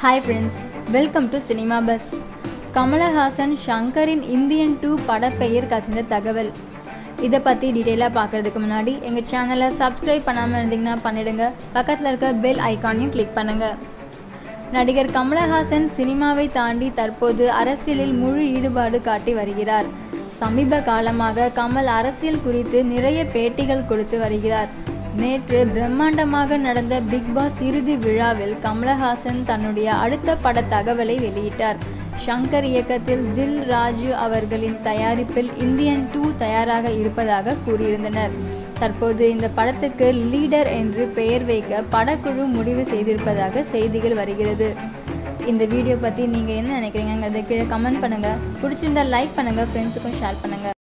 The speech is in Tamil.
hi friends welcome to cinema buzz Kamal Haasan ஷங்கரின் இந்தியன் டூ படப்பெயர் கசிந்த தகவல் இதை பற்றி டீட்டெயிலாக பார்க்குறதுக்கு முன்னாடி எங்கள் சேனலை சப்ஸ்கிரைப் பண்ணாமல் இருந்தீங்கன்னா பண்ணிடுங்க பக்கத்தில் இருக்க பெல் ஐக்கானையும் கிளிக் பண்ணுங்கள் நடிகர் கமலஹாசன் சினிமாவை தாண்டி தற்போது அரசியலில் முழு ஈடுபாடு காட்டி வருகிறார் சமீப காலமாக கமல் அரசியல் குறித்து நிறைய பேட்டிகள் கொடுத்து வருகிறார் நேற்று பிரம்மாண்டமாக நடந்த பிக் பாஸ் இறுதி விழாவில் கமலஹாசன் தன்னுடைய அடுத்த பட தகவலை வெளியிட்டார் ஷங்கர் இயக்கத்தில் தில் ராஜு அவர்களின் தயாரிப்பில் இந்தியன் டூ தயாராக இருப்பதாக கூறியிருந்தனர் தற்போது இந்த படத்துக்கு லீடர் என்று பெயர் வைக்க படக்குழு முடிவு செய்திருப்பதாக செய்திகள் வருகிறது இந்த வீடியோ பற்றி நீங்கள் என்ன நினைக்கிறீங்கிறத கீழே கமெண்ட் பண்ணுங்கள் பிடிச்சிருந்தா லைக் பண்ணுங்கள் ஃப்ரெண்ட்ஸுக்கும் ஷேர் பண்ணுங்கள்